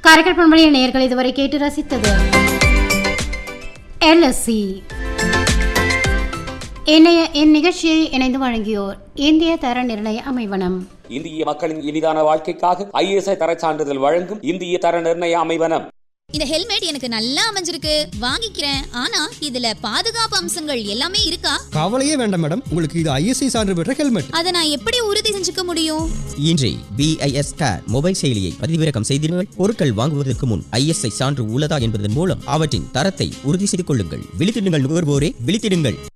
காரைக்கால் பண்பலைய நேயர்கள் இதுவரை கேட்டு ரசித்தது எல்எஸ்சி இன்றைய இந்நிகழ்ச்சியை இணைந்து வழங்கியோர் இந்திய தர நிர்ணய அமைவனம் இந்திய மக்களின் இனிதான வாழ்க்கைக்காக ஐஎஸ்ஐ தரச் சான்றிதழ் வழங்கும் இந்திய தர நிர்ணய அமைவனம் இந்த ஹெல்மெட் எனக்கு நல்லா அமைஞ்சிருக்கு வாங்கிக்கிறேன் ஆனா இதுல பாதுகாப்பு அம்சங்கள் எல்லாமே இருக்கா கவலையே வேண்டாம் மேடம் உங்களுக்கு இது ஐஎஸ்ஐ சான்று பெற்ற ஹெல்மெட் அதை நான் எப்படி உறுதி செஞ்சுக்க முடியும் இன்றே பிஐஎஸ் கேர் மொபைல் செயலியை பதிவிறக்கம் செய்திருங்கள் பொருட்கள் வாங்குவதற்கு முன் ஐஎஸ்ஐ சான்று உள்ளதா என்பதன் மூலம் அவற்றின் தரத்தை உறுதி செய்து கொள்ளுங்கள் விழித்திடுங்கள் நுகர்வோரே விழித்திடுங்கள்